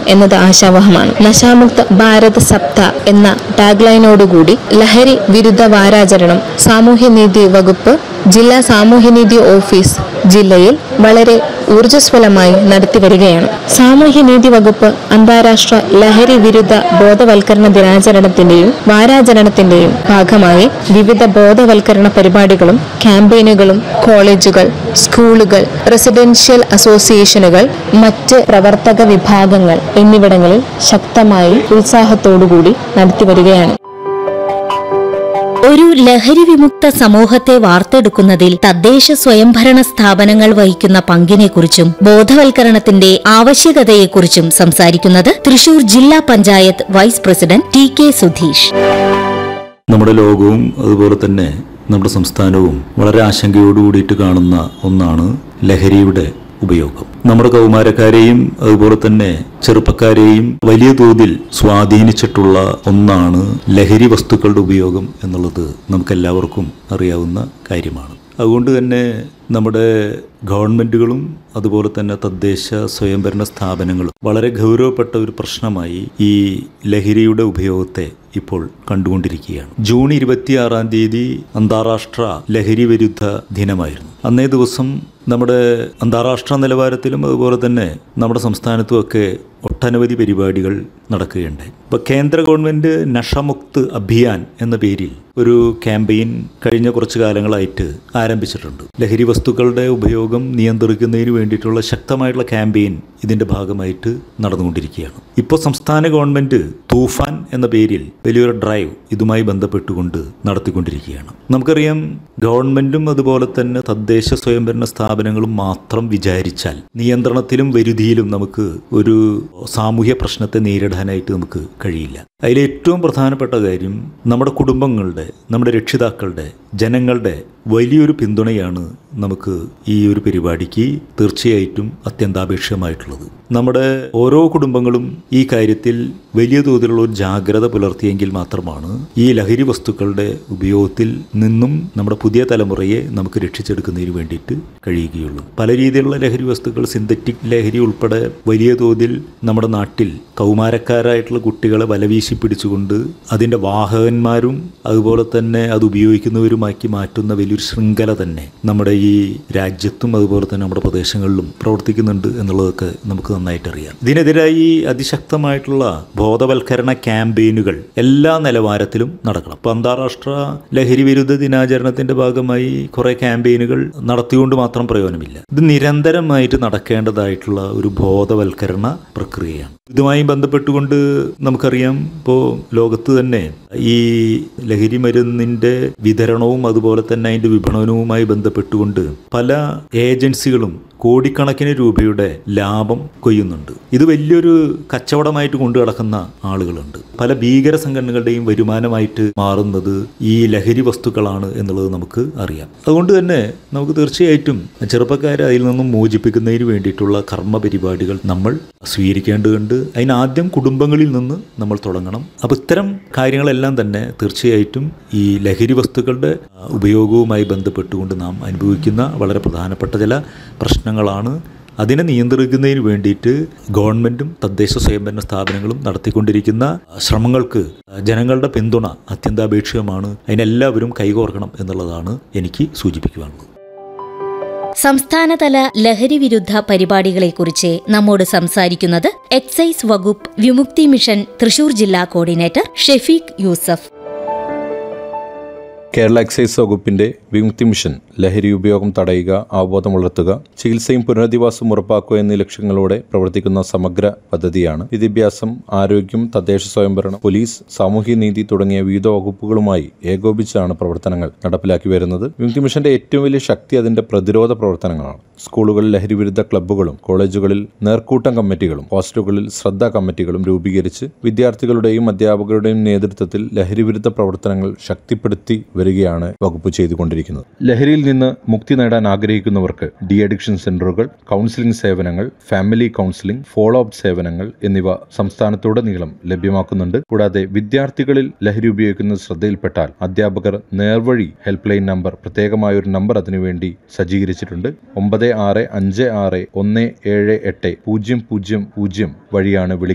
എന്നത് ആശാവഹമാണ് നശാമുക്ത ഭാരത് സപ്ത എന്ന ടാഗ്ലൈനോടുകൂടി ലഹരി വിരുദ്ധ വാരാചരണം സാമൂഹ്യനീതി വകുപ്പ് ജില്ലാ സാമൂഹ്യനീതി ഓഫീസ് ജില്ലയിൽ വളരെ ഊർജ്ജസ്വലമായി നടത്തിവരികയാണ് സാമൂഹ്യനീതി വകുപ്പ് അന്താരാഷ്ട്ര ലഹരി വിരുദ്ധ ബോധവൽക്കരണ ദിനാചരണത്തിന്റെയും വാരാചരണത്തിന്റെയും ഭാഗമായി വിവിധ ബോധവൽക്കരണ പരിപാടികളും ക്യാമ്പയിനുകളും കോളേജുകൾ സ്കൂളുകൾ റെസിഡൻഷ്യൽ അസോസിയേഷനുകൾ മറ്റ് പ്രവർത്തക വിഭാഗങ്ങൾ എന്നിവിടങ്ങളിൽ ശക്തമായി ഉത്സാഹത്തോടുകൂടി നടത്തിവരികയാണ് ഒരു ലഹരി വിമുക്ത സമൂഹത്തെ വാർത്തെടുക്കുന്നതിൽ തദ്ദേശ സ്വയംഭരണ സ്ഥാപനങ്ങൾ വഹിക്കുന്ന പങ്കിനെക്കുറിച്ചും ബോധവൽക്കരണത്തിന്റെ ആവശ്യകതയെക്കുറിച്ചും സംസാരിക്കുന്നത് തൃശൂർ ജില്ലാ panchayat vice president T K Sudheesh നമ്മുടെ ലോകവും അതുപോലെ തന്നെ നമ്മുടെ സംസ്ഥാനവും വളരെ ആശങ്കയോട് കൂടിയിട്ട് കാണുന്ന ഒന്നാണ് ലഹരിയുടെ ഉപയോഗം നമ്മുടെ കൗമാരക്കാരെയും അതുപോലെ തന്നെ ചെറുപ്പക്കാരെയും വലിയ തോതിൽ സ്വാധീനിച്ചിട്ടുള്ള ഒന്നാണ് ലഹരി വസ്തുക്കളുടെ ഉപയോഗം എന്നുള്ളത് നമുക്കെല്ലാവർക്കും അറിയാവുന്ന കാര്യമാണ് അതുകൊണ്ട് തന്നെ നമ്മുടെ ഗവൺമെൻറ്റുകളും അതുപോലെ തന്നെ തദ്ദേശ സ്വയംഭരണ സ്ഥാപനങ്ങളും വളരെ ഗൗരവപ്പെട്ട ഒരു പ്രശ്നമായി ഈ ലഹരിയുടെ ഉപയോഗത്തെ ഇപ്പോൾ കണ്ടുകൊണ്ടിരിക്കുകയാണ് ജൂൺ ഇരുപത്തിയാറാം തീയതി അന്താരാഷ്ട്ര ലഹരി വിരുദ്ധ ദിനമായിരുന്നു അന്നേ ദിവസം നമ്മുടെ അന്താരാഷ്ട്ര നിലവാരത്തിലും അതുപോലെ തന്നെ നമ്മുടെ സംസ്ഥാനത്തുമൊക്കെ ഒട്ടനവധി പരിപാടികൾ നടക്കുകയുണ്ടായി ഇപ്പോൾ കേന്ദ്ര ഗവൺമെൻറ് നഷമുക്ത് അഭിയാൻ എന്ന പേരിൽ ഒരു ക്യാമ്പയിൻ കഴിഞ്ഞ കുറച്ചു കാലങ്ങളായിട്ട് ആരംഭിച്ചിട്ടുണ്ട് ലഹരി വസ്തുക്കളുടെ ഉപയോഗം നിയന്ത്രിക്കുന്നതിന് വേണ്ടിയിട്ടുള്ള ശക്തമായിട്ടുള്ള ക്യാമ്പയിൻ ഇതിൻ്റെ ഭാഗമായിട്ട് നടന്നുകൊണ്ടിരിക്കുകയാണ് ഇപ്പോൾ സംസ്ഥാന ഗവൺമെൻറ് തൂഫാൻ എന്ന പേരിൽ വലിയൊരു ഡ്രൈവ് ഇതുമായി ബന്ധപ്പെട്ടുകൊണ്ട് നടത്തിക്കൊണ്ടിരിക്കുകയാണ് നമുക്കറിയാം ഗവൺമെൻറ്റും അതുപോലെ തന്നെ തദ്ദേശ സ്വയംഭരണ സ്ഥാപനങ്ങളും മാത്രം വിചാരിച്ചാൽ നിയന്ത്രണത്തിലും വരുതിയിലും നമുക്ക് ഒരു സാമൂഹ്യ പ്രശ്നത്തെ നേരിടാനായിട്ട് നമുക്ക് കഴിയില്ല അതിൽ ഏറ്റവും പ്രധാനപ്പെട്ട കാര്യം നമ്മുടെ കുടുംബങ്ങളുടെ നമ്മുടെ രക്ഷിതാക്കളുടെ ജനങ്ങളുടെ വലിയൊരു പിന്തുണയാണ് നമുക്ക് ഈ ഒരു പരിപാടിക്ക് തീർച്ചയായിട്ടും അത്യന്താപേക്ഷിതമായിട്ടുള്ളത് നമ്മുടെ ഓരോ കുടുംബങ്ങളും ഈ കാര്യത്തിൽ വലിയ തോതിലുള്ള ഒരു ജാഗ്രത പുലർത്തിയെങ്കിൽ മാത്രമാണ് ഈ ലഹരി വസ്തുക്കളുടെ ഉപയോഗത്തിൽ നിന്നും നമ്മുടെ പുതിയ തലമുറയെ നമുക്ക് രക്ഷിച്ചെടുക്കുന്നതിന് വേണ്ടിയിട്ട് കഴിയുകയുള്ളൂ പല രീതിയിലുള്ള ലഹരി വസ്തുക്കൾ സിന്തറ്റിക് ലഹരി ഉൾപ്പെടെ വലിയ തോതിൽ നമ്മുടെ നാട്ടിൽ കൗമാരക്കാരായിട്ടുള്ള കുട്ടികളെ വലവീശി പിടിച്ചുകൊണ്ട് അതിൻ്റെ വാഹകന്മാരും അതുപോലെ തന്നെ അത് ഉപയോഗിക്കുന്നവരുമാക്കി മാറ്റുന്ന വലിയൊരു ശൃംഖല തന്നെ നമ്മുടെ ഈ രാജ്യത്തും അതുപോലെ തന്നെ നമ്മുടെ പ്രദേശങ്ങളിലും പ്രവർത്തിക്കുന്നുണ്ട് എന്നുള്ളതൊക്കെ നമുക്ക് നന്നായിട്ട് അറിയാം ഇതിനെതിരായി അതിശക്തമായിട്ടുള്ള ബോധവൽക്കരണ ക്യാമ്പയിനുകൾ എല്ലാ നിലവാരത്തിലും നടക്കണം ഇപ്പം അന്താരാഷ്ട്ര ലഹരി വിരുദ്ധ ദിനാചരണത്തിന്റെ ഭാഗമായി കുറെ ക്യാമ്പയിനുകൾ നടത്തിക്കൊണ്ട് മാത്രം പ്രയോജനമില്ല ഇത് നിരന്തരമായിട്ട് നടക്കേണ്ടതായിട്ടുള്ള ഒരു ബോധവൽക്കരണ പ്രക്രിയയാണ് ഇതുമായി ബന്ധപ്പെട്ടുകൊണ്ട് നമുക്കറിയാം ഇപ്പോൾ ലോകത്ത് തന്നെ ഈ ലഹരി മരുന്നിന്റെ വിതരണവും അതുപോലെ തന്നെ അതിന്റെ വിപണനവുമായി ബന്ധപ്പെട്ടുകൊണ്ട് പല ഏജൻസികളും കോടിക്കണക്കിന് രൂപയുടെ ലാഭം കൊയ്യുന്നുണ്ട് ഇത് വലിയൊരു കച്ചവടമായിട്ട് കൊണ്ടു നടക്കുന്ന ആളുകളുണ്ട് പല ഭീകര സംഘടനകളുടെയും വരുമാനമായിട്ട് മാറുന്നത് ഈ ലഹരി വസ്തുക്കളാണ് എന്നുള്ളത് നമുക്ക് അറിയാം അതുകൊണ്ട് തന്നെ നമുക്ക് തീർച്ചയായിട്ടും ചെറുപ്പക്കാരെ അതിൽ നിന്നും മോചിപ്പിക്കുന്നതിന് വേണ്ടിയിട്ടുള്ള കർമ്മ പരിപാടികൾ നമ്മൾ സ്വീകരിക്കേണ്ടതുണ്ട് അതിനാദ്യം കുടുംബങ്ങളിൽ നിന്ന് നമ്മൾ തുടങ്ങണം അപ്പോൾ ഇത്തരം കാര്യങ്ങളെല്ലാം തന്നെ തീർച്ചയായിട്ടും ഈ ലഹരി വസ്തുക്കളുടെ ആ, ഉപയോഗവുമായി ബന്ധപ്പെട്ടുകൊണ്ട് നാം അനുഭവിക്കുന്ന വളരെ പ്രധാനപ്പെട്ട ചില പ്രശ്നങ്ങളാണ് അതിനെ നിയന്ത്രിക്കുന്നതിന് വേണ്ടിയിട്ട് ഗവൺമെൻറ്റും തദ്ദേശ സ്വയംഭരണ സ്ഥാപനങ്ങളും നടത്തിക്കൊണ്ടിരിക്കുന്ന ശ്രമങ്ങൾക്ക് ജനങ്ങളുടെ പിന്തുണ അത്യന്താപേക്ഷിതമാണ് അതിനെല്ലാവരും കൈകോർക്കണം എന്നുള്ളതാണ് എനിക്ക് സൂചിപ്പിക്കുവാനുള്ളത് സംസ്ഥാനതല ലഹരി വിരുദ്ധ പരിപാടികളെക്കുറിച്ച് നമ്മോട് സംസാരിക്കുന്നത് എക്സൈസ് വകുപ്പ് വിമുക്തി മിഷൻ തൃശൂർ ജില്ലാ കോർഡിനേറ്റർ ഷെഫീഖ് യൂസഫ് കേരള എക്സൈസ് വകുപ്പിന്റെ വിമുക്തി മിഷൻ ലഹരി ഉപയോഗം തടയുക അവബോധം വളർത്തുക ചികിത്സയും പുനരധിവാസവും ഉറപ്പാക്കുക എന്നീ ലക്ഷ്യങ്ങളോടെ പ്രവർത്തിക്കുന്ന സമഗ്ര പദ്ധതിയാണ് വിദ്യാഭ്യാസം ആരോഗ്യം തദ്ദേശ സ്വയംഭരണം പോലീസ് സാമൂഹ്യനീതി തുടങ്ങിയ വിവിധ വകുപ്പുകളുമായി ഏകോപിച്ചാണ് പ്രവർത്തനങ്ങൾ നടപ്പിലാക്കി വരുന്നത് വിമുക്തി മിഷന്റെ ഏറ്റവും വലിയ ശക്തി അതിന്റെ പ്രതിരോധ പ്രവർത്തനങ്ങളാണ് സ്കൂളുകളിൽ ലഹരി വിരുദ്ധ ക്ലബ്ബുകളും കോളേജുകളിൽ നേർക്കൂട്ടം കമ്മിറ്റികളും ഹോസ്റ്റലുകളിൽ ശ്രദ്ധാ കമ്മിറ്റികളും രൂപീകരിച്ച് വിദ്യാർത്ഥികളുടെയും അധ്യാപകരുടെയും നേതൃത്വത്തിൽ ലഹരി വിരുദ്ധ പ്രവർത്തനങ്ങൾ ശക്തിപ്പെടുത്തി വരികയാണ് വകുപ്പ് ചെയ്തുകൊണ്ടിരിക്കുന്നത് ലഹരിയിൽ നിന്ന് മുക്തി നേടാൻ ആഗ്രഹിക്കുന്നവർക്ക് ഡി അഡിക്ഷൻ സെന്ററുകൾ കൗൺസിലിംഗ് സേവനങ്ങൾ ഫാമിലി കൗൺസിലിംഗ് ഫോളോ അപ്പ് സേവനങ്ങൾ എന്നിവ സംസ്ഥാനത്തുടനീളം ലഭ്യമാക്കുന്നുണ്ട് കൂടാതെ വിദ്യാർത്ഥികളിൽ ലഹരി ഉപയോഗിക്കുന്നത് ശ്രദ്ധയിൽപ്പെട്ടാൽ അധ്യാപകർ നേർവഴി ഹെൽപ്പ് ലൈൻ നമ്പർ പ്രത്യേകമായ ഒരു നമ്പർ അതിനുവേണ്ടി സജ്ജീകരിച്ചിട്ടുണ്ട് ഒമ്പത് ആറ് അഞ്ച് ആറ് ഒന്ന് ഏഴ് എട്ട് പൂജ്യം പൂജ്യം പൂജ്യം വഴിയാണ് വിളി